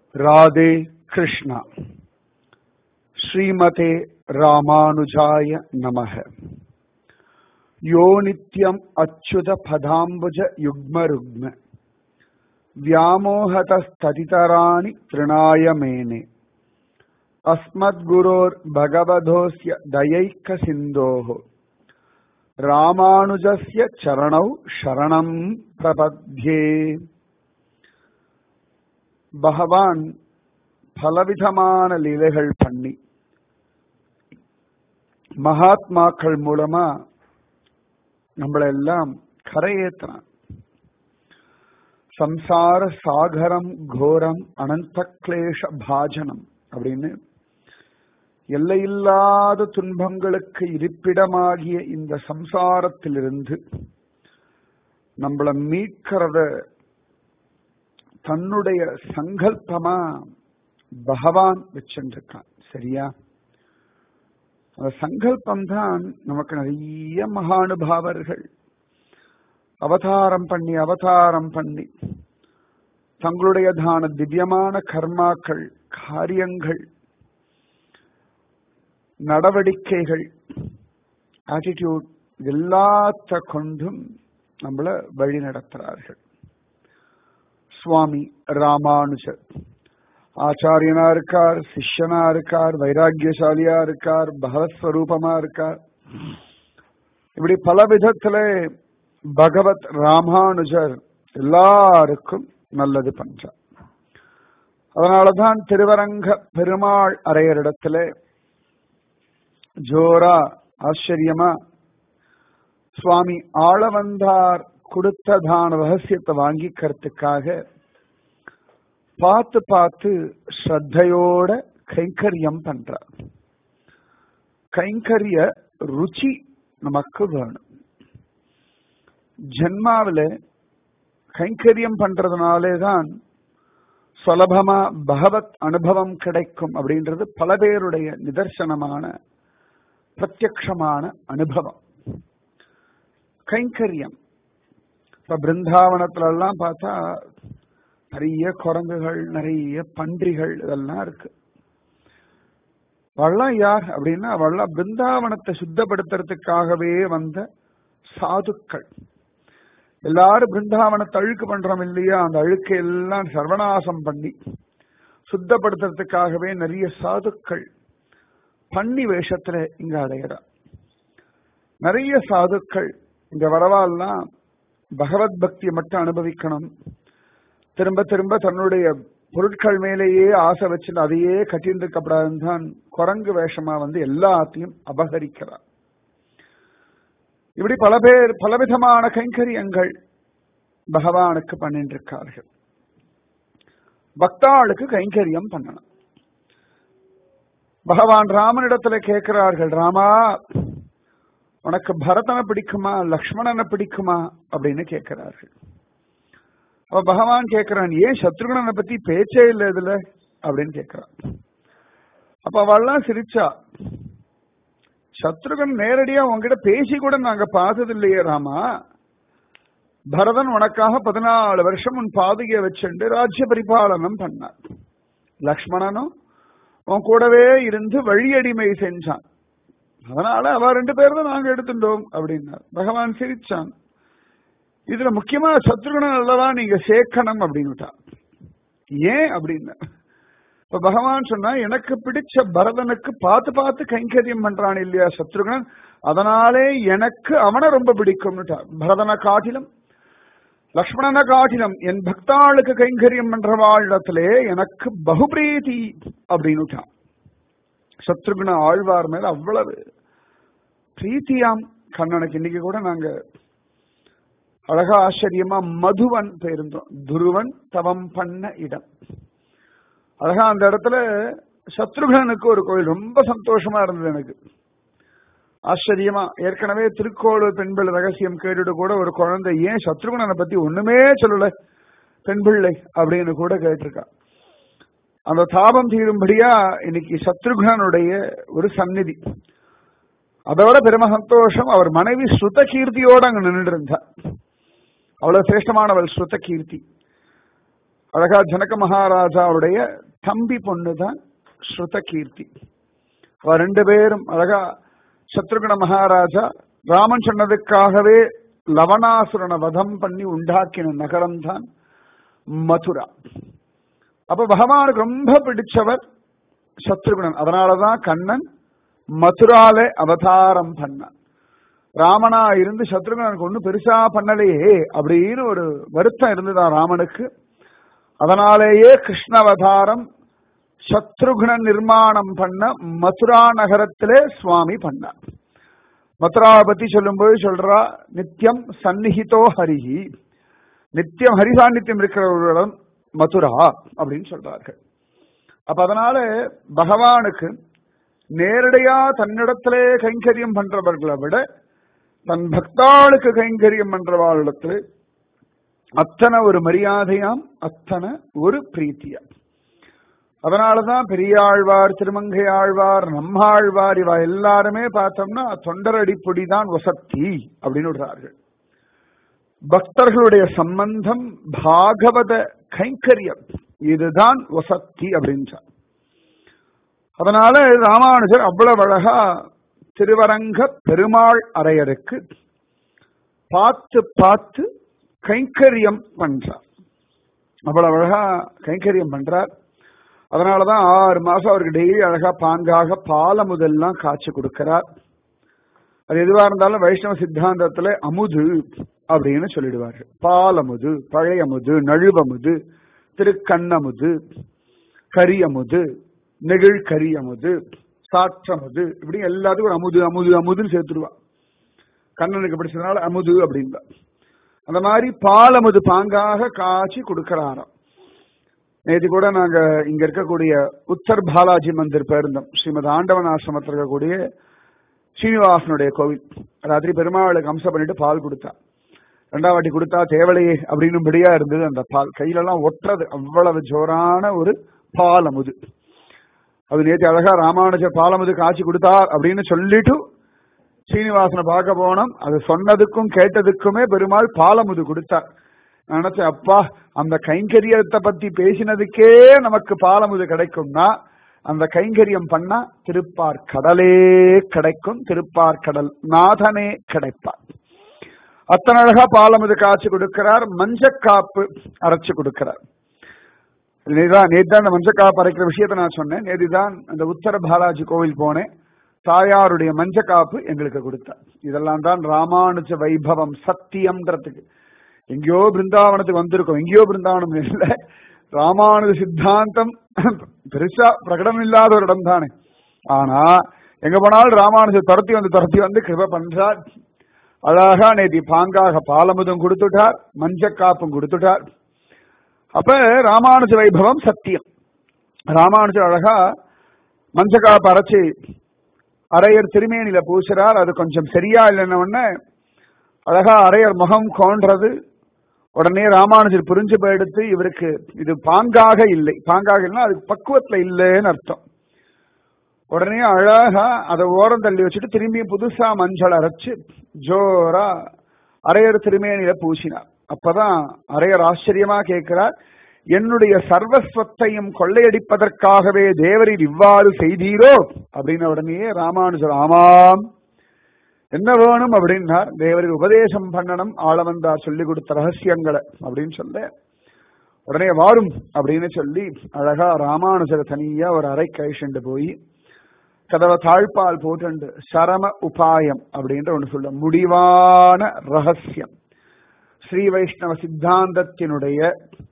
राधे कृष्णा श्रीमते रामानुजाय नमः यो नित्यम् अच्युतपदाम्बुज युग्मरुग्म व्यामोहतस्ततितराणि तृणाय मेने अस्मद्गुरोर्भगवधोऽस्य दयैकसिन्धोः ராமானுஜஸ்ய சரணௌ சரணம் பிரபத்யே பகவான் பலவிதமான லீலைகள் பண்ணி மகாத்மாக்கள் மூலமா நம்மளை எல்லாம் கரையேற்றுறான் சம்சார சாகரம் கோரம் அனந்த கிளேஷ பாஜனம் அப்படின்னு எல்லையில்லாத துன்பங்களுக்கு இருப்பிடமாகிய இந்த சம்சாரத்திலிருந்து நம்மளை மீட்கிறத தன்னுடைய சங்கல்பமா பகவான் வச்சுருக்கான் சரியா அந்த சங்கல்பம் தான் நமக்கு நிறைய மகானுபாவர்கள் அவதாரம் பண்ணி அவதாரம் பண்ணி தங்களுடையதான திவ்யமான கர்மாக்கள் காரியங்கள் நடவடிக்கைகள் ஆட்டிடியூட் எல்லாத்த கொண்டும் நம்மள வழி நடத்துறார்கள் சுவாமி ராமானுஜர் ஆச்சாரியனா இருக்கார் சிஷ்யனா இருக்கார் வைராக்கியசாலியா இருக்கார் பகவத்ஸ்வரூபமா இருக்கார் இப்படி பல விதத்துல பகவத் ராமானுஜர் எல்லாருக்கும் நல்லது பண்றார் அதனாலதான் திருவரங்க பெருமாள் அறையரிடத்துல ஜோரா ஆச்சரியமா சுவாமி ஆளவந்தார் கொடுத்ததான ரகசியத்தை வாங்கிக்கிறதுக்காக பார்த்து பார்த்து ஸ்ரத்தையோட கைங்கரியம் பண்றார் கைங்கரிய ருச்சி நமக்கு வேணும் ஜென்மாவில் கைங்கரியம் பண்றதுனாலே தான் சுலபமா பகவத் அனுபவம் கிடைக்கும் அப்படின்றது பல பேருடைய நிதர்சனமான பிரத்யக்ஷமான அனுபவம் கைங்கரியம் இப்ப பிருந்தாவனத்துல எல்லாம் பார்த்தா நிறைய குரங்குகள் நிறைய பன்றிகள் இதெல்லாம் இருக்கு வள்ளம் யார் அப்படின்னா வள்ளம் பிருந்தாவனத்தை சுத்தப்படுத்துறதுக்காகவே வந்த சாதுக்கள் எல்லாரும் பிருந்தாவனத்தை அழுக்கு பண்றோம் இல்லையா அந்த அழுக்கை எல்லாம் சர்வநாசம் பண்ணி சுத்தப்படுத்துறதுக்காகவே நிறைய சாதுக்கள் பண்ணி வேஷத்துல இங்க அடையிறா நிறைய சாதுக்கள் இங்க வரவால்லாம் பகவத் பக்தியை மட்டும் அனுபவிக்கணும் திரும்ப திரும்ப தன்னுடைய பொருட்கள் மேலேயே ஆசை வச்சு அதையே கட்டிட்டு இருக்கப்படாதுன்னு தான் குரங்கு வேஷமா வந்து எல்லாத்தையும் அபகரிக்கிறார் இப்படி பல பேர் பலவிதமான கைங்கரியங்கள் பகவானுக்கு பண்ணிட்டு இருக்கார்கள் பக்தாளுக்கு கைங்கரியம் பண்ணணும் பகவான் ராமனிடத்துல கேட்கிறார்கள் ராமா உனக்கு பரதனை பிடிக்குமா லக்ஷ்மணனை பிடிக்குமா அப்படின்னு கேட்கிறார்கள் அப்ப பகவான் கேட்கிறான் ஏன் சத்ருகனனை பத்தி பேச்சே இல்லை இதுல அப்படின்னு கேட்கிறான் அப்ப அவள்லாம் சிரிச்சா சத்ருகன் நேரடியா உங்ககிட்ட பேசி கூட நாங்க பார்த்தது இல்லையே ராமா பரதன் உனக்காக பதினாலு வருஷம் உன் பாதுகையை வச்சுண்டு ராஜ்ய பரிபாலனம் பண்ணார் லக்ஷ்மணனும் உன் கூடவே இருந்து வழியடிமை செஞ்சான் அதனால அவ ரெண்டு பேர் தான் நாங்க எடுத்துட்டோம் அப்படின்னார் பகவான் சிரிச்சான் இதுல முக்கியமா சத்ருகுணன் அல்லவா நீங்க சேர்க்கணும் அப்படின்னுட்டா ஏன் அப்படின்னா இப்ப பகவான் சொன்னா எனக்கு பிடிச்ச பரதனுக்கு பார்த்து பார்த்து கைங்கரியம் பண்றான் இல்லையா சத்ருகன் அதனாலே எனக்கு அவனை ரொம்ப பிடிக்கும்னுட்டா பரதனை காட்டிலும் லக்ஷ்மணனை காட்டிலும் என் பக்தாளுக்கு கைங்கரியம் பண்றவாழிடத்திலே எனக்கு பகுபிரீதி அப்படின்னுட்டான் சத்ருகுண ஆழ்வார் மேல அவ்வளவு பிரீத்தியாம் கண்ணனுக்கு இன்னைக்கு கூட நாங்க அழகா ஆச்சரியமா மதுவன் போயிருந்தோம் துருவன் தவம் பண்ண இடம் அழகா அந்த இடத்துல சத்ருகனுக்கு ஒரு கோயில் ரொம்ப சந்தோஷமா இருந்தது எனக்கு ஆச்சரியமா ஏற்கனவே திருக்கோளூர் பெண்பிள்ளை ரகசியம் கேட்டுட்டு கூட ஒரு குழந்தை ஏன் சத்ருகனனை பத்தி ஒண்ணுமே சொல்லல பெண் பிள்ளை அப்படின்னு கூட கேட்டிருக்கா அந்த தாபம் தீரும்படியா இன்னைக்கு சத்ருகனுடைய ஒரு சந்நிதி அதோட பெரும சந்தோஷம் அவர் மனைவி ஸ்ருத கீர்த்தியோட அங்க நின்றுட்டு இருந்தா அவ்வளவு சிரேஷ்டமானவள் ஸ்ருத கீர்த்தி அழகா ஜனக மகாராஜாவுடைய தம்பி பொண்ணு தான் ஸ்ருத கீர்த்தி அவ ரெண்டு பேரும் அழகா சத்ருகுண மகாராஜா ராமன் சொன்னதுக்காகவே லவணாசுரனை வதம் பண்ணி உண்டாக்கின நகரம் தான் மதுரா அப்ப பகவானுக்கு ரொம்ப பிடிச்சவர் சத்ருகுணன் அதனாலதான் கண்ணன் மதுரால அவதாரம் பண்ணான் ராமனா இருந்து சத்ருகனுக்கு ஒன்னும் பெருசா பண்ணலையே அப்படின்னு ஒரு வருத்தம் இருந்துதான் ராமனுக்கு அதனாலேயே கிருஷ்ணவதாரம் சத்ருகுண நிர்மாணம் பண்ண மதுரா நகரத்திலே சுவாமி பண்ணார் மதுராவை பத்தி சொல்லும்போது சொல்றா நித்தியம் சந்நிஹிதோ ஹரிஹி நித்தியம் ஹரிசாநித்தியம் இருக்கிற ஒரு இடம் மதுரா அப்படின்னு சொல்றார்கள் அப்ப அதனால பகவானுக்கு நேரடியா தன்னிடத்திலே கைங்கரியம் பண்றவர்களை விட தன் பக்தாளுக்கு கைங்கரியம் பண்றவாளிடத்துல அத்தனை ஒரு மரியாதையாம் அத்தனை ஒரு பிரீத்தியா அதனாலதான் பெரியாழ்வார் திருமங்கை ஆழ்வார் நம்மாழ்வார் இவ எல்லாருமே பார்த்தோம்னா தொண்டரடிப்பொடி தான் வசத்தி அப்படின்னு விடுறார்கள் பக்தர்களுடைய சம்பந்தம் பாகவத கைங்கரியம் இதுதான் வசத்தி அப்படின்றார் அதனால ராமானுஜர் அவ்வளவு அழகா திருவரங்க பெருமாள் அரையருக்கு பார்த்து பார்த்து கைங்கரியம் பண்றார் அவ்வளவு அழகா கைங்கரியம் பண்றார் அதனாலதான் ஆறு மாசம் அவருக்கு டெய்லி அழகா பாங்காக பால முதல்லாம் காய்ச்சி கொடுக்கிறார் அது எதுவா இருந்தாலும் வைஷ்ணவ சித்தாந்தத்துல அமுது அப்படின்னு சொல்லிடுவார்கள் பாலமுது பழையமுது நழுவமுது திருக்கண்ணமுது கரியமுது நெகிழ் கரியமுது சாற்றமுது இப்படி எல்லாத்துக்கும் ஒரு அமுது அமுது அமுதுன்னு சேர்த்துருவா கண்ணனுக்கு பிடிச்சதுனால அமுது அப்படின்பா அந்த மாதிரி பாலமுது பாங்காக காய்ச்சி கொடுக்கிறாராம் நேற்று கூட நாங்க இங்க இருக்கக்கூடிய உத்தர் பாலாஜி மந்திர் பேருந்தோம் ஸ்ரீமத் ஆண்டவன் ஆசிரமத்தில் இருக்கக்கூடிய ஸ்ரீனிவாசனுடைய கோவில் ராத்திரி பெருமாளுக்கு அம்சம் பண்ணிட்டு பால் கொடுத்தா ரெண்டாம் வாட்டி கொடுத்தா தேவலையே அப்படின்னும்படியா இருந்தது அந்த பால் கையிலெல்லாம் ஒட்டுறது அவ்வளவு ஜோரான ஒரு பாலமுது அது நேற்று அழகா ராமானுஜர் பாலமுது காய்ச்சி கொடுத்தார் அப்படின்னு சொல்லிட்டு சீனிவாசனை பார்க்க போனோம் அது சொன்னதுக்கும் கேட்டதுக்குமே பெருமாள் பாலமுது கொடுத்தார் நான் நினைச்சேன் அப்பா அந்த கைங்கரியத்தை பத்தி பேசினதுக்கே நமக்கு பாலமுது கிடைக்கும்னா அந்த கைங்கரியம் பண்ணா திருப்பார் கடலே கிடைக்கும் திருப்பார் கடல் நாதனே கிடைப்பார் அத்தனை அழகா பாலமுது காய்ச்சி கொடுக்கிறார் மஞ்சக்காப்பு அரைச்சு கொடுக்கிறார் நேதான் நேற்று அந்த மஞ்சக்காப்பு அரைக்கிற விஷயத்த நான் சொன்னேன் நேற்றுதான் அந்த உத்தர பாலாஜி கோவில் போனேன் தாயாருடைய மஞ்சக்காப்பு எங்களுக்கு கொடுத்தார் இதெல்லாம் தான் ராமானுஜ வைபவம் சத்தியம்ன்றதுக்கு எங்கேயோ பிருந்தாவனத்துக்கு வந்திருக்கோம் எங்கேயோ பிருந்தாவனம் இல்ல ராமானுஜ சித்தாந்தம் பெருசா பிரகடம் இல்லாத ஒரு இடம் தானே ஆனா எங்க போனாலும் ராமானுஜர் துரத்தி வந்து துரத்தி வந்து கிருப பண்றார் அழகா நேத்தி பாங்காக பாலமுதம் கொடுத்துட்டார் மஞ்சக்காப்பும் கொடுத்துட்டார் அப்ப ராமானுஜ வைபவம் சத்தியம் ராமானுஜர் அழகா மஞ்சக்காப்பு அரைச்சி அரையர் திருமேனில பூசுறார் அது கொஞ்சம் சரியா இல்லைன்னு அழகா அரையர் முகம் கோன்றது உடனே ராமானுஜர் புரிஞ்சு போயிடுத்து இவருக்கு இது பாங்காக இல்லை பாங்காக இல்லைன்னா அது பக்குவத்துல இல்லைன்னு அர்த்தம் உடனே அழகா அதை ஓரம் தள்ளி வச்சுட்டு திரும்பியும் புதுசா மஞ்சள் அரைச்சு ஜோரா அரையர் திருமேனில பூசினார் அப்பதான் அரையர் ஆச்சரியமா கேட்கிறார் என்னுடைய சர்வஸ்வத்தையும் கொள்ளையடிப்பதற்காகவே தேவரில் இவ்வாறு செய்தீரோ அப்படின்ன உடனே ராமானுஜர் ஆமாம் என்ன வேணும் அப்படின்னார் தேவருக்கு உபதேசம் பண்ணணும் ஆளவந்தார் சொல்லி கொடுத்த ரகசியங்களை அப்படின்னு சொல்ல உடனே வாரும் அப்படின்னு சொல்லி அழகா ராமானுஜர் தனியா ஒரு அறை கைஷண்டு போய் கதவை தாழ்பால் போட்டு சரம உபாயம் அப்படின்ற ஒன்று சொல்ல முடிவான ரகசியம் ஸ்ரீ வைஷ்ணவ சித்தாந்தத்தினுடைய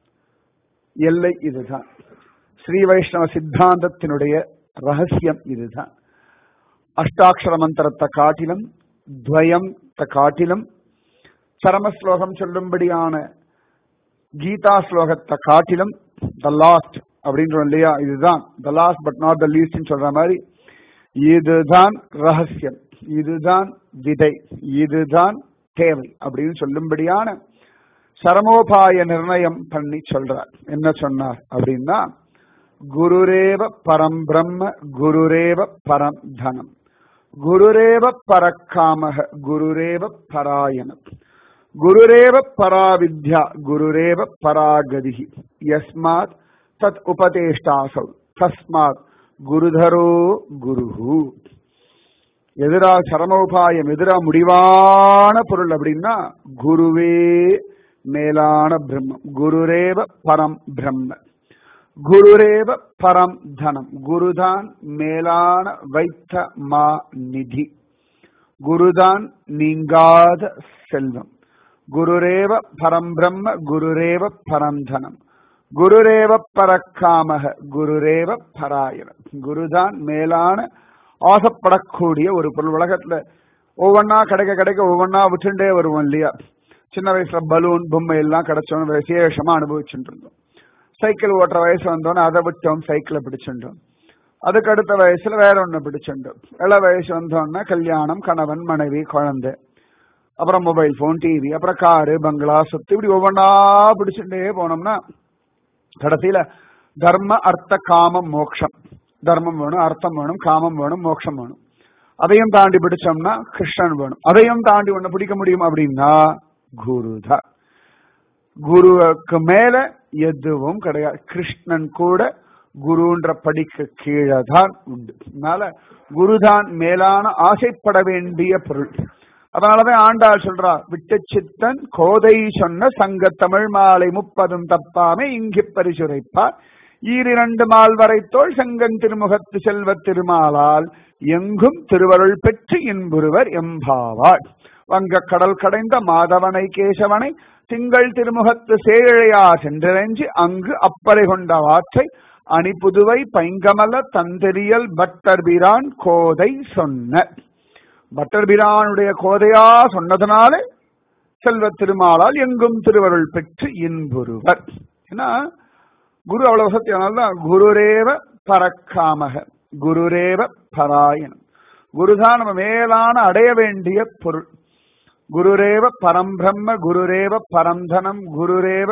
எல்லை இதுதான் ஸ்ரீ வைஷ்ணவ சித்தாந்தத்தினுடைய ரகசியம் இதுதான் அஷ்டாட்சர மந்திரத்தை காட்டிலும் துவயம் காட்டிலும் சரமஸ்லோகம் சொல்லும்படியான கீதா ஸ்லோகத்தை காட்டிலும் த லாஸ்ட் அப்படின்றோம் இல்லையா இதுதான் the last but not the least சொல்ற மாதிரி இதுதான் ரகசியம் இதுதான் விதை இதுதான் தேவை அப்படின்னு சொல்லும்படியான சரமோபாய நிர்ணயம் பண்ணி சொல்றார் என்ன சொன்னார் அப்படின்னா குருரேவ பரம் பிரம்ம குருரேவ பரம் தனம் குருரேவ பரக்காமக குருரேவ பராயணம் குருரேவ பராவித்யா குருரேவ பராகதி யஸ்மாத் தத் உபதேஷ்டாசௌ தஸ்மாத் குருதரோ குருஹு எதிரா சரமோபாயம் எதிரா முடிவான பொருள் அப்படின்னா குருவே மேலான பிரம்மம் குருரேவ பரம் பிரம்ம குருரேவ பரம் தனம் குருதான் மேலான வைத்த மா நிதி குருதான் நீங்காத செல்வம் குருரேவ பரம் பிரம்ம குருரேவ பரம் தனம் குருரேவ பரக்காமக குருரேவ பராயணம் குருதான் மேலான ஆசைப்படக்கூடிய ஒரு பொருள் உலகத்துல ஒவ்வொன்னா கிடைக்க கிடைக்க ஒவ்வொன்னா விட்டுண்டே வருவோம் இல்லையா சின்ன வயசுல பலூன் பொம்மை எல்லாம் கிடைச்சோன்னு விசேஷமா அனுபவிச்சுட்டு இருந்தோம் சைக்கிள் ஓட்டுற வயசு வந்தோன்னு அதை விட்டோம் சைக்கிளை பிடிச்சுட்டோம் அதுக்கு அடுத்த வயசுல வேற ஒண்ணு பிடிச்சுட்டோம் இள வயசு வந்தோன்னா கல்யாணம் கணவன் மனைவி குழந்தை அப்புறம் மொபைல் போன் டிவி அப்புறம் காரு பங்களா சொத்து இப்படி ஒவ்வொன்றா பிடிச்சுட்டே போனோம்னா கடைசியில தர்ம அர்த்த காமம் மோக்ஷம் தர்மம் வேணும் அர்த்தம் வேணும் காமம் வேணும் மோட்சம் வேணும் அதையும் தாண்டி பிடிச்சோம்னா கிருஷ்ணன் வேணும் அதையும் தாண்டி ஒண்ணு பிடிக்க முடியும் அப்படின்னா குருதான் குருவுக்கு மேல எதுவும் கிடையாது கிருஷ்ணன் கூட குருன்ற படிக்கு கீழே தான் உண்டு அதனால குருதான் மேலான ஆசைப்பட வேண்டிய பொருள் அதனாலதான் ஆண்டாள் சொல்றா விட்ட சித்தன் கோதை சொன்ன சங்க தமிழ் மாலை முப்பதும் தப்பாமே இங்கு பரிசுரைப்பார் ஈரிரண்டு மால் வரைத்தோள் செங்கன் திருமுகத்து செல்வ திருமாலால் எங்கும் திருவருள் பெற்று இன்புருவர் எம்பாவாள் வங்க கடல் கடைந்த மாதவனை கேசவனை திங்கள் திருமுகத்து சேழையா சென்றிரஞ்சி அங்கு அப்பறை கொண்ட வாற்றை அணிபுதுவை பைங்கமல தந்தெரியல் பட்டர்பிரான் கோதை சொன்ன பட்டர்பிரானுடைய கோதையா சொன்னதுனால செல்வ திருமாலால் எங்கும் திருவருள் பெற்று இன்புருவர் ஏன்னா குரு அவ்வளவு சத்தியனால்தான் குருரேவ பறக்காமக குருரேவ பராயணம் குருதான் நம்ம மேலான அடைய வேண்டிய பொருள் குருரேவ பரம்பிரம்ம குருரேவ பரந்தனம் குருரேவ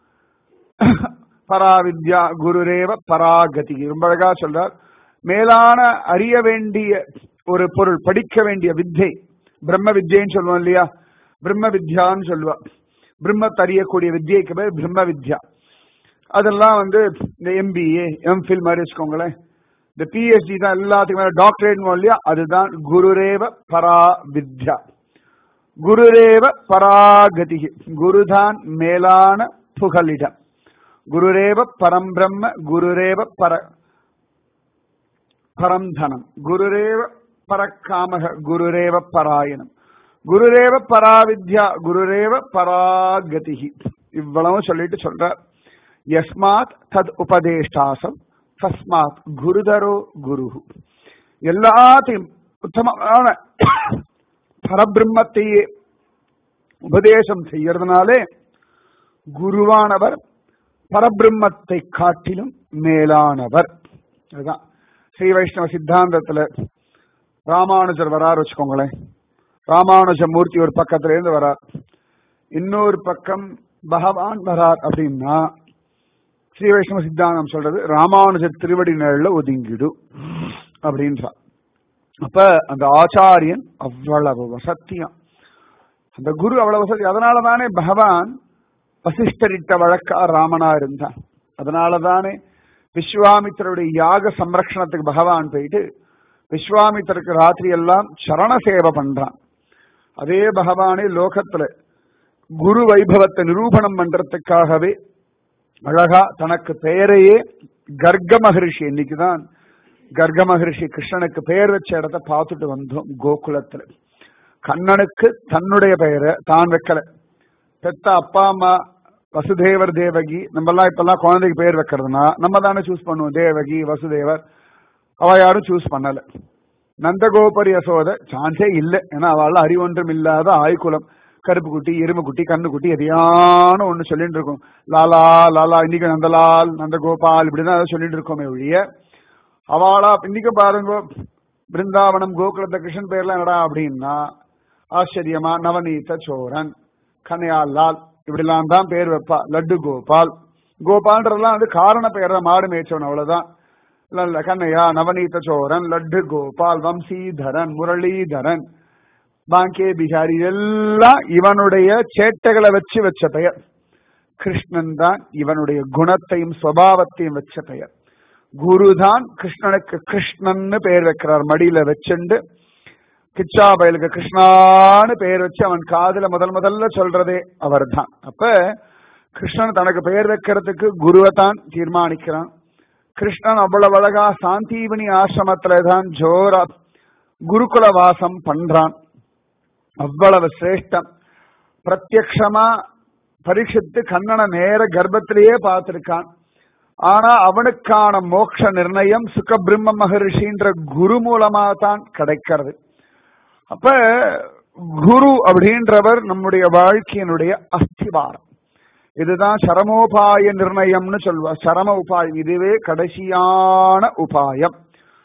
பராவித்யா குருரேவ பராகதி ரொம்ப அழகா சொல்றார் மேலான அறிய வேண்டிய ஒரு பொருள் படிக்க வேண்டிய வித்தை பிரம்ம வித்யன்னு சொல்லுவோம் இல்லையா பிரம்ம வித்யான்னு சொல்லுவா பிரம்மத்தை அறியக்கூடிய வித்யைக்கு பேர் பிரம்ம வித்யா அதெல்லாம் வந்து இந்த எம்பிஏ எம்ஃபில் மாதிரி வச்சுக்கோங்களேன் இந்த பிஹெச்டி தான் எல்லாத்துக்கும் மேல டாக்டரேட் இல்லையா அதுதான் குருரேவ பரா வித்யா குருரேவ பராகதி குருதான் மேலான புகலிடம் குருரேவ பரம்பிரம்ம குருரேவ பர பரந்தனம் குருரேவ பரக்காமக குருரேவ பராயணம் குருரேவ பராவித்யா குருரேவ பராகதி இவ்வளவும் சொல்லிட்டு சொல்றார் யஸ்மாத் தத் உபதேஷ்டாசம் தஸ்மாத் குருதரோ குரு எல்லாத்தையும் உத்தமமான பரபிரம்மத்தையே உபதேசம் செய்யறதுனாலே குருவானவர் பரபிரம்மத்தை காட்டிலும் மேலானவர் அதுதான் ஸ்ரீ வைஷ்ணவ சித்தாந்தத்துல ராமானுஜர் வரார் வச்சுக்கோங்களேன் ராமானுஜ மூர்த்தி ஒரு பக்கத்துல இருந்து வரார் இன்னொரு பக்கம் பகவான் வரார் அப்படின்னா ஸ்ரீ வைஷ்ணவ சித்தாந்தம் சொல்றது ராமானுஜர் திருவடி நிழல்ல ஒதுங்கிடு அப்படின்றார் அப்ப அந்த ஆச்சாரியன் அவ்வளவு வசத்தியம் அந்த குரு அவ்வளவு வசதி அதனால தானே பகவான் வசிஷ்டரிட்ட வழக்கா ராமனா இருந்தான் அதனால தானே விஸ்வாமித்தருடைய யாக சம்ரக்ஷணத்துக்கு பகவான் போயிட்டு விஸ்வாமித்தருக்கு ராத்திரி எல்லாம் சரண சேவை பண்றான் அதே பகவானே லோகத்துல குரு வைபவத்தை நிரூபணம் பண்றதுக்காகவே அழகா தனக்கு பெயரையே கர்க்க மகரிஷி இன்னைக்குதான் கர்க்க மகரிஷி கிருஷ்ணனுக்கு பெயர் வச்ச இடத்த பார்த்துட்டு வந்தோம் கோகுலத்துல கண்ணனுக்கு தன்னுடைய பெயரை தான் வைக்கல பெத்த அப்பா அம்மா வசுதேவர் தேவகி நம்ம எல்லாம் இப்பெல்லாம் குழந்தைக்கு பெயர் வைக்கிறதுனா நம்ம தானே சூஸ் பண்ணுவோம் தேவகி வசுதேவர் அவ யாரும் சூஸ் பண்ணல நந்தகோபரி யசோத சான்ஸே இல்லை ஏன்னா அவள் அறிவொன்றும் இல்லாத ஆய்குலம் கருப்பு குட்டி எருமை குட்டி கண்ணு குட்டி எதையான ஒண்ணு சொல்லிட்டு இருக்கும் லாலா லாலா இன்னைக்கு நந்தலால் நந்தகோபால் இப்படிதான் அதை சொல்லிட்டு இருக்கோமே ஒழிய அவளா இன்னைக்கு பாருங்க பிருந்தாவனம் கோகுலத்த கிருஷ்ணன் பேர்லாம் என்னடா அப்படின்னா ஆச்சரியமா நவநீத சோரன் கன்யால் லால் இப்படிலாம் தான் பேர் வைப்பா லட்டு கோபால் கோபால்ன்றதெல்லாம் வந்து காரண பெயர் தான் மாடு மேய்ச்சவன் அவ்வளவுதான் இல்ல இல்ல கண்ணையா நவநீத சோரன் லட்டு கோபால் வம்சீதரன் முரளிதரன் பாங்கே பிகாரி எல்லாம் இவனுடைய சேட்டைகளை வச்சு வச்ச பெயர் கிருஷ்ணன் தான் இவனுடைய குணத்தையும் சுவாவத்தையும் வச்ச பெயர் குருதான் கிருஷ்ணனுக்கு கிருஷ்ணன்னு பெயர் வைக்கிறார் மடியில வச்சுண்டு கிச்சா பயலுக்கு கிருஷ்ணான்னு பெயர் வச்சு அவன் காதுல முதல் முதல்ல சொல்றதே அவர்தான் அப்ப கிருஷ்ணன் தனக்கு பெயர் வைக்கிறதுக்கு குருவை தான் தீர்மானிக்கிறான் கிருஷ்ணன் அவ்வளவு அழகா சாந்தீவனி ஆசிரமத்துல தான் ஜோரா குருகுல வாசம் பண்றான் அவ்வளவு சிரேஷ்டம் பிரத்யக்ஷமா பரீட்சித்து கண்ணனை நேர கர்ப்பத்திலேயே பார்த்திருக்கான் ஆனா அவனுக்கான மோட்ச நிர்ணயம் சுகபிரம்ம மகரிஷின்ற குரு மூலமா தான் கிடைக்கிறது அப்ப குரு அப்படின்றவர் நம்முடைய வாழ்க்கையினுடைய அஸ்திவாரம் இதுதான் சரமோபாய நிர்ணயம்னு சொல்வா சரம உபாயம் இதுவே கடைசியான உபாயம்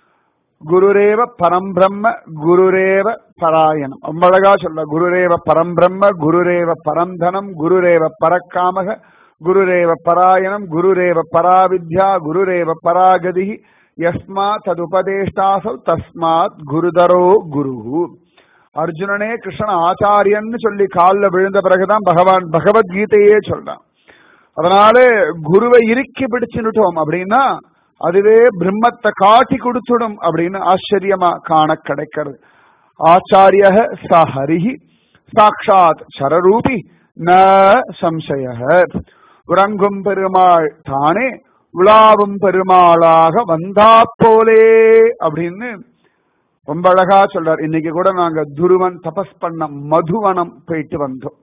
குருரேவ பரம்பிரம்ம குருரேவ பராயணம் ரொம்ப அழகா சொல்ல குருரேவ பரம்பிரம்ம குருரேவ பரந்தனம் குருரேவ பரக்காமக குருரேவ பராயணம் குருரேவ பராவித்யா குருரேவ பராகதி யஸ்மா ததுபதேஷ்டாசௌ தஸ்மாத் குருதரோ குரு அர்ஜுனனே கிருஷ்ணன் ஆச்சாரியன்னு சொல்லி காலில் விழுந்த பிறகுதான் பகவான் பகவத்கீதையே சொல்றான் அதனால குருவை இறுக்கி பிடிச்சுட்டோம் அப்படின்னா அதுவே பிரம்மத்தை காட்டி கொடுத்துடும் அப்படின்னு ஆச்சரியமா காண கிடைக்கிறது ஆச்சாரிய ச ஹரிஹி சாட்சாத் சரரூபி ந சம்சய உறங்கும் பெருமாள் தானே உலாவும் பெருமாளாக வந்தா போலே அப்படின்னு ரொம்ப அழகா சொல்றார் இன்னைக்கு கூட நாங்க துருவன் தபஸ் பண்ண மதுவனம் போயிட்டு வந்தோம்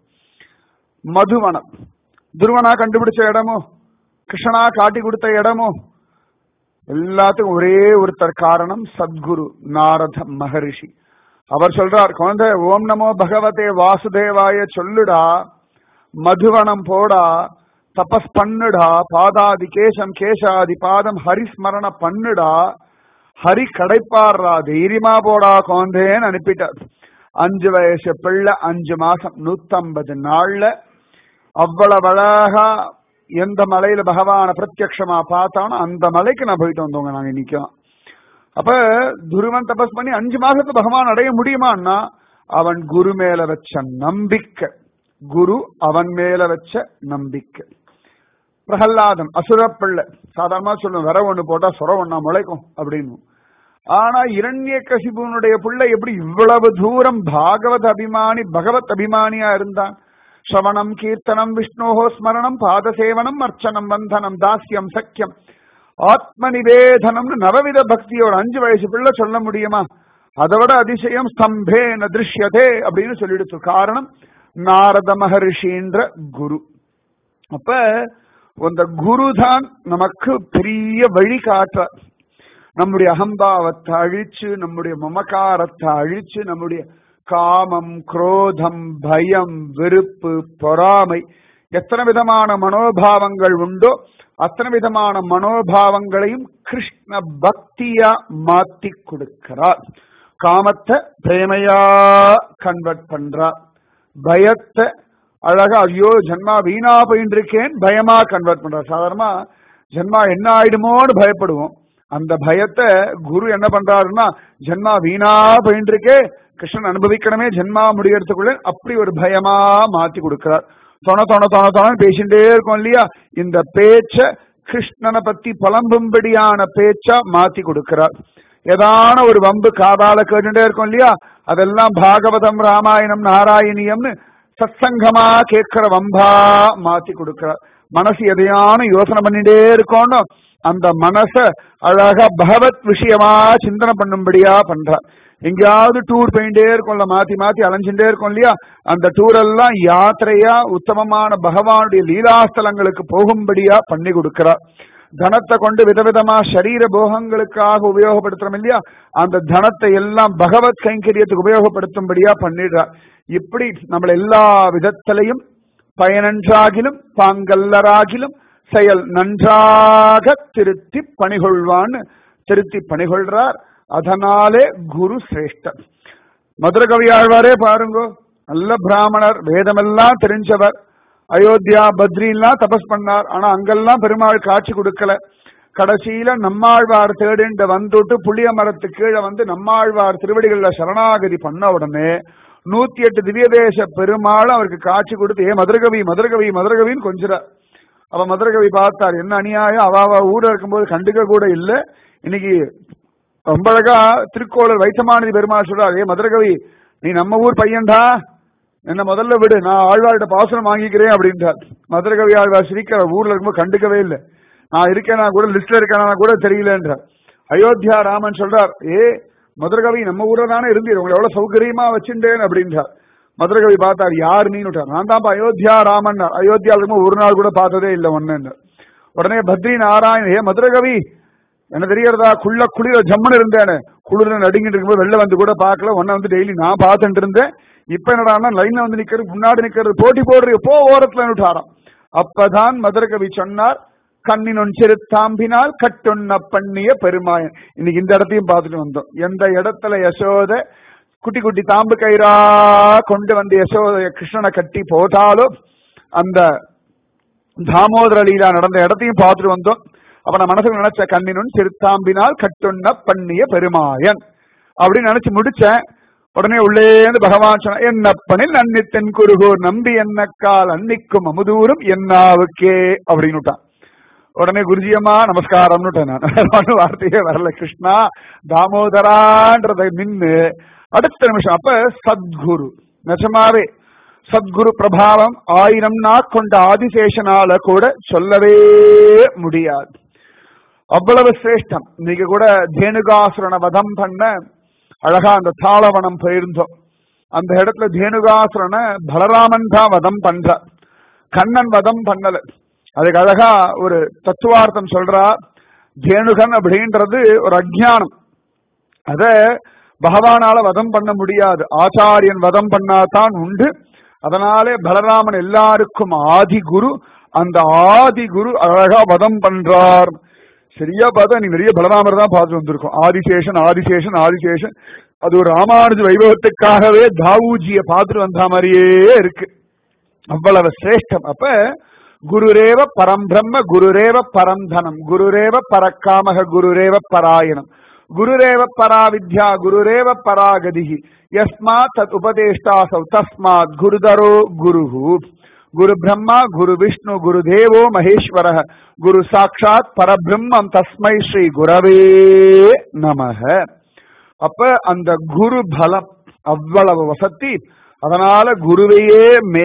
மதுவனம் துருவனா கண்டுபிடிச்ச இடமோ கிருஷ்ணனா காட்டி கொடுத்த இடமோ எல்லாத்துக்கும் ஒரே ஒருத்தர் காரணம் சத்குரு நாரத மகரிஷி அவர் சொல்றார் குழந்தை ஓம் நமோ பகவதே வாசுதேவாய சொல்லுடா மதுவனம் போடா தபஸ் பண்ணுடா பாதாதி கேசம் கேசாதி பாதம் ஹரிஸ்மரண பண்ணுடா ஹரி கடைப்பாடுறா தைரியமா போடா குழந்தைன்னு அனுப்பிட்டார் அஞ்சு வயசு பிள்ளை அஞ்சு மாசம் நூத்தம்பது நாள்ல அவ்வளவு அழகா எந்த மலையில பகவான பிரத்யக்ஷமா பார்த்தானோ அந்த மலைக்கு நான் போயிட்டு வந்தோங்க நாங்க நிக்கிறோம் அப்ப துருவன் தபஸ் பண்ணி அஞ்சு மாசத்துல பகவான் அடைய முடியுமான்னா அவன் குரு மேல வச்ச நம்பிக்கை குரு அவன் மேல வச்ச நம்பிக்கை பிரகல்லாதன் அசுரப்பிள்ளை சாதாரணமா சொல்லும் வர ஒண்ணு போட்டா சுர ஒண்ணா முளைக்கும் அப்படின்னு ஆனா இரண்ய கசிபுனுடைய பிள்ளை எப்படி இவ்வளவு தூரம் பாகவத் அபிமானி பகவத் அபிமானியா இருந்தான் ஸ்ரவணம் கீர்த்தனம் விஷ்ணோஹோ ஸ்மரணம் பாதசேவனம் அர்ச்சனம் வந்தனம் தாஸ்யம் சக்கியம் ஆத்ம நிவேதனம்னு நவவித பக்தியோட அஞ்சு வயசு பிள்ளை சொல்ல முடியுமா அதை விட அதிசயம் ஸ்தம்பே ந திருஷ்யதே அப்படின்னு சொல்லிடுச்சு காரணம் நாரத மகரிஷின்ற குரு அப்ப அந்த குரு தான் நமக்கு பெரிய வழி காட்டுற நம்முடைய அகம்பாவத்தை அழிச்சு நம்முடைய மமகாரத்தை அழிச்சு நம்முடைய காமம் குரோதம் பயம் வெறுப்பு பொறாமை எத்தனை விதமான மனோபாவங்கள் உண்டோ அத்தனை விதமான மனோபாவங்களையும் கிருஷ்ண பக்தியா மாத்தி கொடுக்கிறார் காமத்தை பிரேமையா கன்வெர்ட் பண்றார் பயத்தை அழகா ஐயோ ஜன்மா வீணா போயின்னு இருக்கேன் பயமா கன்வெர்ட் பண்றார் சாதாரணமா ஜன்மா என்ன ஆயிடுமோன்னு பயப்படுவோம் அந்த பயத்தை குரு என்ன பண்றாருன்னா ஜென்மா வீணா போயிட்டு இருக்கே கிருஷ்ணன் அனுபவிக்கணுமே ஜென்மா முடியறதுக்குள்ள அப்படி ஒரு பயமா மாத்தி கொடுக்கிறார் தொண தொண தொண தொணன்னு பேசிட்டே இருக்கோம் இல்லையா இந்த பேச்ச கிருஷ்ணனை பத்தி புலம்பும்படியான பேச்சா மாத்தி கொடுக்கிறார் ஏதான ஒரு வம்பு காதால கேட்டுட்டே இருக்கும் இல்லையா அதெல்லாம் பாகவதம் ராமாயணம் நாராயணியம்னு சத்சங்கமா கேட்கிற வம்பா மாத்தி கொடுக்கிறார் மனசு எதையான யோசனை பண்ணிட்டே இருக்கணும் அந்த மனச அழகா பகவத் விஷயமா சிந்தனை பண்ணும்படியா பண்றார் எங்கேயாவது டூர் போயிட்டே இருக்கும்ல மாத்தி மாத்தி அலைஞ்சுட்டே இருக்கும் இல்லையா அந்த டூர் எல்லாம் யாத்திரையா உத்தமமான பகவானுடைய லீலாஸ்தலங்களுக்கு போகும்படியா பண்ணி கொடுக்கிறார் தனத்தை கொண்டு விதவிதமா சரீர போகங்களுக்காக உபயோகப்படுத்துறோம் இல்லையா அந்த தனத்தை எல்லாம் பகவத் கைங்கரியத்துக்கு உபயோகப்படுத்தும்படியா பண்ணிடுறார் இப்படி நம்மள எல்லா விதத்திலையும் பயனன்றாகிலும் பாங்கல்லராகிலும் செயல் நன்றாக திருத்தி பணிகொள்வான்னு திருத்தி பணிகொள்றார் அதனாலே குரு சிரேஷ்டர் மதுர கவியாழ்வாரே பாருங்க நல்ல பிராமணர் வேதமெல்லாம் தெரிஞ்சவர் அயோத்தியா பத்ரிலாம் தபஸ் பண்ணார் ஆனா அங்கெல்லாம் பெருமாள் காட்சி கொடுக்கல கடைசியில நம்மாழ்வார் தேடிண்டு வந்துட்டு புளிய மரத்து கீழே வந்து நம்மாழ்வார் திருவடிகள்ல சரணாகதி பண்ண உடனே நூத்தி எட்டு திவ்யதேச பெருமாள் அவருக்கு காட்சி கொடுத்து ஏ மதுரகவி மதுரகவி மதுரகவின்னு கொஞ்சிறார் அப்ப மதுரகவி பார்த்தார் என்ன அநியாயம் அவ அவ ஊர்ல இருக்கும்போது கண்டுக்க கூட இல்ல இன்னைக்கு ரொம்ப அழகா திருக்கோளர் வைத்தமானதி பெருமாள் சொல்றார் ஏ மதுரகவி நீ நம்ம ஊர் பையன்டா என்ன முதல்ல விடு நான் ஆழ்வார்கிட்ட பாசனம் வாங்கிக்கிறேன் அப்படின்றார் மதுரகவி ஆழ்வார் சிரிக்கிற ஊர்ல இருக்கும்போது கண்டுக்கவே இல்லை நான் இருக்கேனா கூட லிஸ்ட்ல இருக்கேனா கூட தெரியலன்றார் அயோத்தியா ராமன் சொல்றார் ஏ மதுரகவி நம்ம ஊர்ல தானே இருந்தீர் உங்களை எவ்வளவு சௌகரியமா வச்சுட்டேன் அப்படின்றார் மதுரகவி பார்த்தார் யார் நீன்னு விட்டார் நான் தான் அயோத்தியா ராமன் அயோத்தியா இருக்கும்போது ஒரு நாள் கூட பார்த்ததே இல்லை ஒன்னு உடனே பத்ரி நாராயண் ஏ மதுரகவி என்ன தெரியறதா குள்ள குளிர ஜம்முன்னு இருந்தேன் குளிர நடுங்கிட்டு இருக்கும்போது வெளில வந்து கூட பார்க்கல உன்ன வந்து டெய்லி நான் பார்த்துட்டு இருந்தேன் இப்ப என்னடா லைன்ல வந்து நிக்கிறது முன்னாடி நிக்கிறது போட்டி போடுறது போ ஓரத்துல விட்டாராம் அப்பதான் மதுரகவி சொன்னார் கண்ணினொன் சிறுத்தாம்பினால் கட்டொன்ன பண்ணிய பெருமாயன் இன்னைக்கு இந்த இடத்தையும் பார்த்துட்டு வந்தோம் எந்த இடத்துல யசோத குட்டி குட்டி தாம்பு கயிறா கொண்டு வந்து யசோத கிருஷ்ணனை கட்டி போட்டாலும் அந்த தாமோதர லீலா நடந்த இடத்தையும் பார்த்துட்டு வந்தோம் அப்ப நான் மனசுல நினைச்ச கண்ணினுன் சிறுத்தாம்பினால் கட்டொன்ன பண்ணிய பெருமாயன் அப்படின்னு நினைச்சு முடிச்சேன் உடனே உள்ளே இருந்து பகவான் சொன்ன என்னப்பனில் நன்னித்தன் குருகூர் நம்பி என்னக்கால் அன்னிக்கும் அமுதூரும் என்னாவுக்கே அப்படின்னு விட்டான் உடனே குருஜியம்மா நமஸ்காரம்னு நான் வார்த்தையே வரல கிருஷ்ணா தாமோதரான்றதை நின்னு அடுத்த நிமிஷம் அப்ப சத்குரு நிஜமாவே சத்குரு பிரபாவம் ஆயிரம் நாள் கொண்ட ஆதிசேஷனால கூட சொல்லவே முடியாது அவ்வளவு சிரேஷ்டம் இன்னைக்கு கூட தேனுகாசுரனை வதம் பண்ண அழகா அந்த தாளவனம் போயிருந்தோம் அந்த இடத்துல தேனுகாசுரனை பலராமன் தான் வதம் பண்ற கண்ணன் வதம் பண்ணல அதுக்கு அழகா ஒரு தத்துவார்த்தம் சொல்றா தேனுகன் அப்படின்றது ஒரு அஜானம் அத பகவானால வதம் பண்ண முடியாது ஆச்சாரியன் வதம் பண்ணாதான் உண்டு அதனாலே பலராமன் எல்லாருக்கும் ஆதி குரு அந்த ஆதி குரு அழகா வதம் பண்றார் சரியா பார்த்தா நீ நிறைய பலராமர் தான் பார்த்து வந்திருக்கோம் ஆதிசேஷன் ஆதிசேஷன் ஆதிசேஷன் அது ஒரு ராமானுஜ வைபவத்துக்காகவே தாவூஜிய பார்த்துட்டு வந்த மாதிரியே இருக்கு அவ்வளவு சிரேஷ்டம் அப்ப குருரேவ பரம் பிரம்ம குருரேவ பரம் தனம் குருரேவ பரக்காமக குருரேவ பராயணம் குருரேவ பரா வித்யா குருரேவ பராகதிகி யஸ்மாத் தத் உபதேஷ்டாசௌ தஸ்மாத் குருதரோ குருஹு குரு பிரம்மா குரு விஷ்ணு குரு தேவோ மகேஸ்வர குரு சாட்சாத் பரபிரம்மம் தஸ்மை ஸ்ரீ குரவே நமக அப்ப அந்த குரு பலம் அவ்வளவு வசத்தி அதனால குருவையே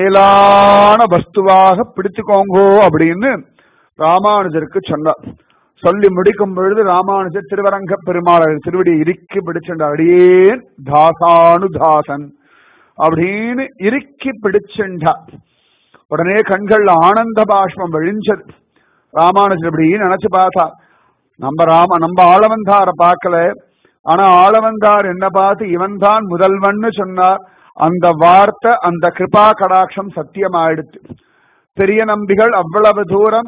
மேலான வஸ்துவாக பிடிச்சுக்கோங்கோ அப்படின்னு ராமானுஜருக்கு சொன்னார் சொல்லி முடிக்கும் பொழுது ராமானுஜர் திருவரங்க பெருமாள் திருவடி இறுக்கி பிடிச்சுண்ட அடியேன் தாசானு தாசன் அப்படின்னு இறுக்கி பிடிச்சுண்டார் உடனே கண்கள்ல ஆனந்த பாஷ்பம் விழிஞ்சது ராமானுஜர் இப்படி நினைச்சு பார்த்தா நம்ம ராம நம்ம ஆளவந்தார பார்க்கல ஆனா ஆளவந்தார் என்ன பார்த்து இவன் தான் முதல்வன்னு சொன்னார் அந்த வார்த்தை அந்த கிருபா கடாட்சம் சத்தியமாயிடுச்சு பெரிய நம்பிகள் அவ்வளவு தூரம்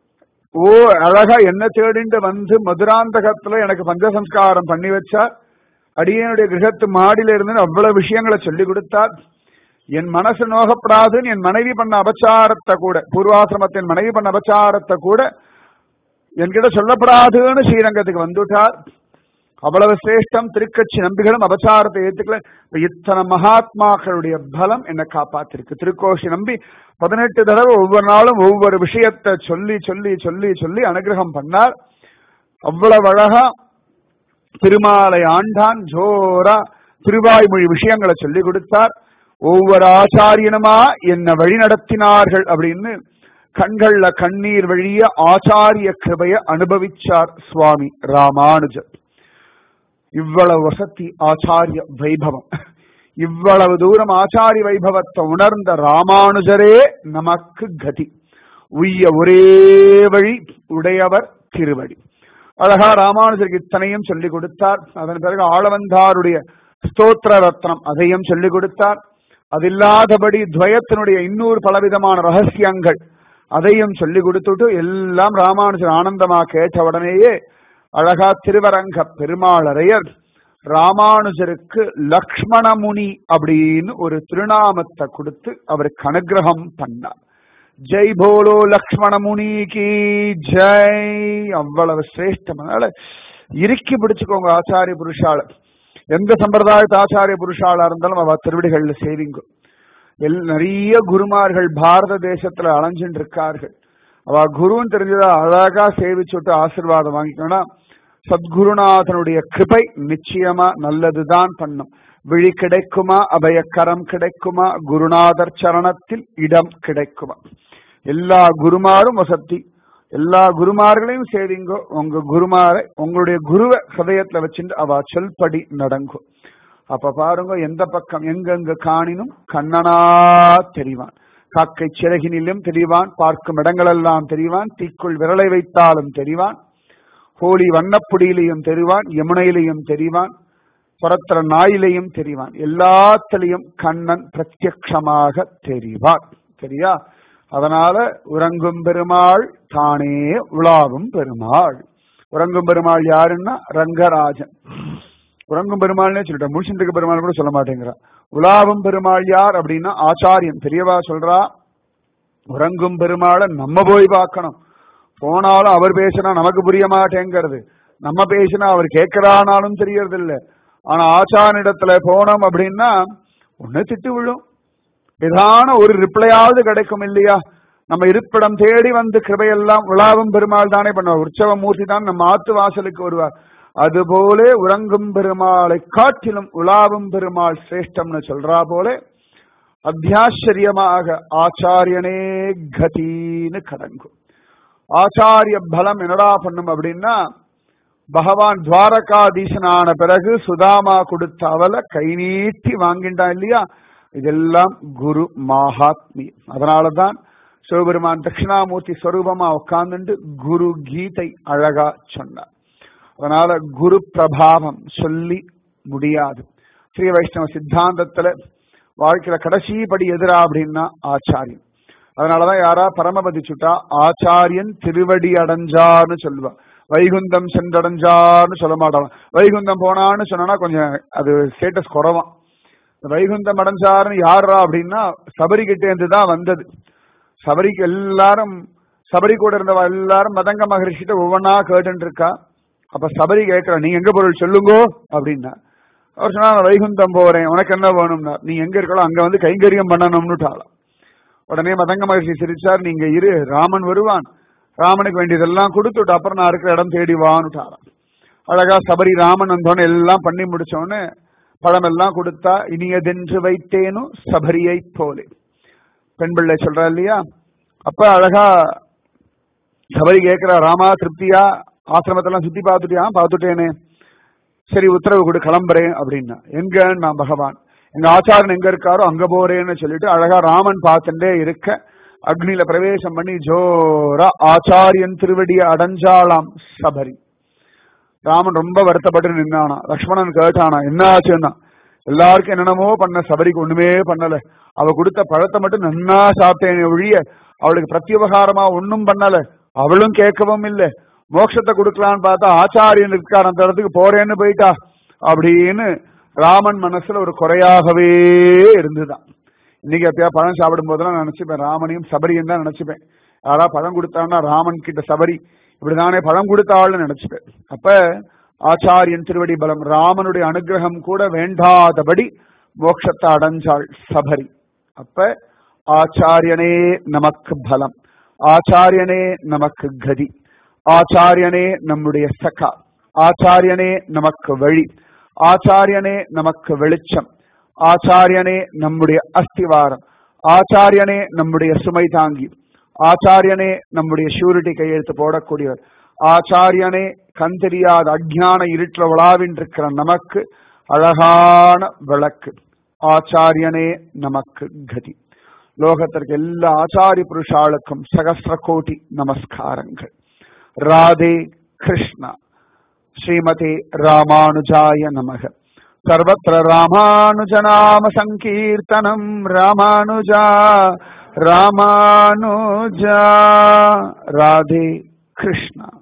ஓ அழகா என்ன தேடிண்டு வந்து மதுராந்தகத்துல எனக்கு பஞ்சசம்ஸ்காரம் பண்ணி வச்சார் அடியனுடைய கிரகத்து மாடியில இருந்து அவ்வளவு விஷயங்களை சொல்லி கொடுத்தார் என் மனசு நோகப்படாதுன்னு என் மனைவி பண்ண அபச்சாரத்தை கூட பூர்வாசிரமத்தின் மனைவி பண்ண அபச்சாரத்தை கூட என்கிட்ட சொல்லப்படாதுன்னு ஸ்ரீரங்கத்துக்கு வந்துட்டார் அவ்வளவு சிரேஷ்டம் திருக்கட்சி நம்பிகளும் அபச்சாரத்தை ஏத்துக்கல இத்தனை மகாத்மாக்களுடைய பலம் என்னை காப்பாத்திருக்கு திருக்கோஷி நம்பி பதினெட்டு தடவை ஒவ்வொரு நாளும் ஒவ்வொரு விஷயத்தை சொல்லி சொல்லி சொல்லி சொல்லி அனுகிரகம் பண்ணார் அவ்வளவு அழகா திருமாலை ஆண்டான் ஜோரா திருவாய்மொழி விஷயங்களை சொல்லி கொடுத்தார் ஒவ்வொரு ஆச்சாரியனுமா என்ன வழி நடத்தினார்கள் அப்படின்னு கண்கள்ல கண்ணீர் வழிய ஆச்சாரிய கிருபைய அனுபவிச்சார் சுவாமி ராமானுஜர் இவ்வளவு வசதி ஆச்சாரிய வைபவம் இவ்வளவு தூரம் ஆச்சாரிய வைபவத்தை உணர்ந்த ராமானுஜரே நமக்கு கதி உய்ய ஒரே வழி உடையவர் திருவடி அழகா ராமானுஜருக்கு இத்தனையும் சொல்லிக் கொடுத்தார் அதன் பிறகு ஆளவந்தாருடைய ஸ்தோத்திர ரத்னம் அதையும் சொல்லிக் கொடுத்தார் அது இல்லாதபடி துவயத்தினுடைய இன்னொரு பலவிதமான ரகசியங்கள் அதையும் சொல்லிக் கொடுத்துட்டு எல்லாம் ராமானுஜர் ஆனந்தமா கேட்ட உடனேயே அழகா திருவரங்க பெருமாளரையர் ராமானுஜருக்கு லக்ஷ்மணமுனி அப்படின்னு ஒரு திருநாமத்தை கொடுத்து அவருக்கு அனுகிரகம் பண்ணார் ஜெய் போலோ லக்ஷ்மணமுனி கி ஜெய் அவ்வளவு சிரேஷ்டம் அதனால இறுக்கி பிடிச்சுக்கோங்க ஆச்சாரிய புருஷால எந்த சம்பிரதாயத்து ஆச்சாரிய புருஷாளா இருந்தாலும் அவ திருவிடிகள்ல சேவிங்க எல் நிறைய குருமார்கள் பாரத தேசத்துல அலைஞ்சுட்டு இருக்கார்கள் அவ குருன்னு தெரிஞ்சதா அழகா சேவிச்சுட்டு ஆசிர்வாதம் வாங்கிக்கணும்னா சத்குருநாதனுடைய கிருபை நிச்சயமா நல்லதுதான் பண்ணும் விழி கிடைக்குமா அபயக்கரம் கிடைக்குமா குருநாதர் சரணத்தில் இடம் கிடைக்குமா எல்லா குருமாரும் வசத்தி எல்லா குருமார்களையும் சேவிங்கோ உங்க குருமாரை உங்களுடைய குருவை ஹதயத்துல வச்சுட்டு அவ சொல்படி நடங்கும் அப்ப பாருங்க எந்த பக்கம் எங்கெங்க காணினும் கண்ணனா தெரிவான் காக்கை சிறகினிலும் தெரிவான் பார்க்கும் இடங்களெல்லாம் தெரிவான் தீக்குள் விரலை வைத்தாலும் தெரிவான் ஹோலி வண்ணப்புடியிலையும் தெரிவான் யமுனையிலையும் தெரிவான் புறத்திர நாயிலையும் தெரிவான் எல்லாத்திலையும் கண்ணன் பிரத்யக்ஷமாக தெரிவான் சரியா அதனால உறங்கும் பெருமாள் தானே உலாவும் பெருமாள் உறங்கும் பெருமாள் யாருன்னா ரங்கராஜன் உறங்கும் பெருமாள்னே சொல்லிட்டேன் முழிச்சுட்டு பெருமாள் கூட சொல்ல மாட்டேங்கிறா உலாவும் பெருமாள் யார் அப்படின்னா ஆச்சாரியன் பெரியவா சொல்றா உறங்கும் பெருமாளை நம்ம போய் பார்க்கணும் போனாலும் அவர் பேசினா நமக்கு புரிய மாட்டேங்கிறது நம்ம பேசினா அவர் கேட்கிறானாலும் தெரியறது இல்ல ஆனா ஆச்சாரிடத்துல போனோம் அப்படின்னா ஒண்ணு திட்டு விழும் ஏதான ஒரு ரிப்ளையாவது கிடைக்கும் இல்லையா நம்ம இருப்பிடம் தேடி வந்து கிருபையெல்லாம் உலாவும் பெருமாள் தானே பண்ணுவார் உற்சவ மூர்த்தி தான் நம்ம ஆத்து வாசலுக்கு வருவார் அதுபோல உறங்கும் பெருமாளை காட்டிலும் உலாவும் பெருமாள் சிரேஷ்டம்னு சொல்றா போல அத்தியாச்சரியமாக ஆச்சாரியனே கதின்னு கடங்கும் ஆச்சாரிய பலம் என்னடா பண்ணும் அப்படின்னா பகவான் துவாரகாதீசனான பிறகு சுதாமா கொடுத்த அவலை கை நீட்டி வாங்கிட்டான் இல்லையா இதெல்லாம் குரு மகாத்மி அதனாலதான் சிவபெருமான் தட்சிணாமூர்த்தி ஸ்வரூபமா உட்கார்ந்துட்டு குரு கீதை அழகா சொன்னார் அதனால குரு பிரபாவம் சொல்லி முடியாது ஸ்ரீ வைஷ்ணவ சித்தாந்தத்துல வாழ்க்கையில கடைசி படி எதிரா அப்படின்னா ஆச்சாரியன் அதனாலதான் யாரா பரமபதி சுட்டா ஆச்சாரியன் திருவடி அடைஞ்சார்னு சொல்லுவா வைகுந்தம் சென்றடைஞ்சார்னு சொல்ல மாட்டான் வைகுந்தம் போனான்னு சொன்னா கொஞ்சம் அது ஸ்டேட்டஸ் குறவான் வைகுந்தம் அடைஞ்சாருன்னு யாரா அப்படின்னா சபரி கிட்டே இருந்து தான் வந்தது சபரிக்கு எல்லாரும் சபரி கூட இருந்தவா எல்லாரும் மதங்க மகரிஷிட்ட ஒவ்வொன்னா கேட்டு இருக்கா அப்ப சபரி கேட்கிற நீங்க எங்க பொருள் சொல்லுங்கோ அப்படின்னா அவர் சொன்னா நான் வைகுந்தம் போறேன் உனக்கு என்ன வேணும்னா நீ எங்க இருக்கோ அங்க வந்து கைங்கரியம் பண்ணணும்னுட்டாளாம் உடனே மதங்க மகர்ஷி சிரிச்சார் நீங்க இரு ராமன் வருவான் ராமனுக்கு வேண்டியதெல்லாம் கொடுத்துட்டு அப்புறம் நான் இருக்கிற இடம் தேடி வான்னுட்டாராம் அழகா சபரி ராமன் வந்தோன்னு எல்லாம் பண்ணி முடிச்சோன்னு பழம் எல்லாம் கொடுத்தா இனியதென்று வைத்தேனும் சபரியை போலே பெண் பிள்ளை சொல்றா இல்லையா அப்ப அழகா சபரி கேட்கிறா ராமா திருப்தியா ஆசிரமத்தெல்லாம் சுத்தி பார்த்துட்டியா பார்த்துட்டேனே சரி உத்தரவு கொடு கிளம்புறேன் அப்படின்னா எங்க நான் பகவான் எங்க ஆச்சாரன் எங்க இருக்காரோ அங்க போறேன்னு சொல்லிட்டு அழகா ராமன் பார்த்துட்டே இருக்க அக்னியில பிரவேசம் பண்ணி ஜோரா ஆச்சாரியன் திருவடியை அடைஞ்சாலாம் சபரி ராமன் ரொம்ப வருத்தப்பட்டு நின்னானா லக்ஷ்மணன் கேட்டானா என்ன ஆச்சுன்னா எல்லாருக்கும் என்னென்னமோ பண்ண சபரிக்கு ஒண்ணுமே பண்ணல அவ கொடுத்த பழத்தை மட்டும் நன்னா சாப்பிட்டேனே ஒழிய அவளுக்கு பிரத்யுபகாரமா ஒன்னும் பண்ணல அவளும் கேட்கவும் இல்லை மோட்சத்தை கொடுக்கலான்னு பார்த்தா ஆச்சாரியன் இருக்கார் அந்த இடத்துக்கு போறேன்னு போயிட்டா அப்படின்னு ராமன் மனசுல ஒரு குறையாகவே இருந்துதான் இன்னைக்கு எப்பயா பழம் சாப்பிடும் போதெல்லாம் நான் நினைச்சுப்பேன் ராமனையும் சபரியும் தான் நினைச்சுப்பேன் யாரா பழம் கொடுத்தான்னா ராமன் கிட்ட சபரி இப்படிதானே பழம் கொடுத்தாள்னு நினைச்சுப்பேன் அப்ப ஆச்சாரியன் திருவடி பலம் ராமனுடைய அனுகிரகம் கூட வேண்டாதபடி மோட்சத்தை அடைஞ்சாள் சபரி அப்ப ஆச்சாரியனே நமக்கு பலம் ஆச்சாரியனே நமக்கு கதி ஆச்சாரியனே நம்முடைய சகா ஆச்சாரியனே நமக்கு வழி ஆச்சாரியனே நமக்கு வெளிச்சம் ஆச்சாரியனே நம்முடைய அஸ்திவாரம் ஆச்சாரியனே நம்முடைய சுமை தாங்கி ஆச்சாரியனே நம்முடைய ஷூரிட்டி கையெழுத்து போடக்கூடியவர் ஆச்சாரியனே கண் தெரியாத அஜ்ஞான இருட்டில் உலாவின் இருக்கிற நமக்கு அழகான விளக்கு ஆச்சாரியனே நமக்கு கதி லோகத்திற்கு எல்லா ஆச்சாரிய புருஷாளுக்கும் சகசிர கோடி நமஸ்காரங்கள் ராதே கிருஷ்ணா ஸ்ரீமதி ராமானுஜாய நமக सर्वत्र रामानुजनाम सङ्कीर्तनम् रामानुजा रामानुजा राधे कृष्ण